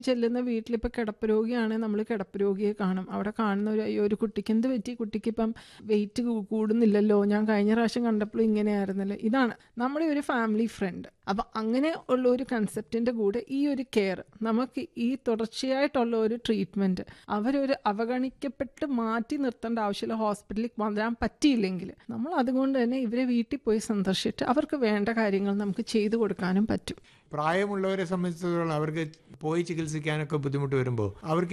ചെല്ലുന്ന വീട്ടിലിപ്പോൾ കിടപ്പ് രോഗിയാണെങ്കിൽ നമ്മൾ കിടപ്പ് രോഗിയെ കാണും അവിടെ കാണുന്ന ഒരു അയ്യോ ഒരു കുട്ടിക്ക് എന്ത് പറ്റി കുട്ടിക്ക് ഇപ്പം വെയിറ്റ് കൂടുന്നില്ലല്ലോ ഞാൻ കഴിഞ്ഞ പ്രാവശ്യം കണ്ടപ്പോൾ ഇങ്ങനെയായിരുന്നല്ലോ ഇതാണ് നമ്മുടെ ഒരു ഫാമിലി ഫ്രണ്ട് അപ്പം അങ്ങനെ ഉള്ള ഒരു കൺസെപ്റ്റിൻ്റെ കൂടെ ഈ ഒരു കെയർ നമുക്ക് ഈ തുടർച്ചയായിട്ടുള്ള ഒരു ട്രീറ്റ്മെൻറ്റ് അവരൊരു അവഗണിക്കപ്പെട്ട് മാറ്റി നിർത്തേണ്ട ആവശ്യമില്ല ഹോസ്പിറ്റലിൽ വരാൻ പറ്റിയില്ലെങ്കിൽ നമ്മൾ അതുകൊണ്ട് തന്നെ ഇവരെ വീട്ടിൽ പോയി സന്ദർശിച്ചിട്ട് അവർക്ക് വേണ്ട കാര്യങ്ങൾ നമുക്ക് ചെയ്തു കൊടുക്കാനും പറ്റും പ്രായമുള്ളവരെ സംബന്ധിച്ചിടത്തോളം അവർക്ക് പോയി ചികിത്സിക്കാനൊക്കെ ബുദ്ധിമുട്ട് വരുമ്പോൾ അവർക്ക്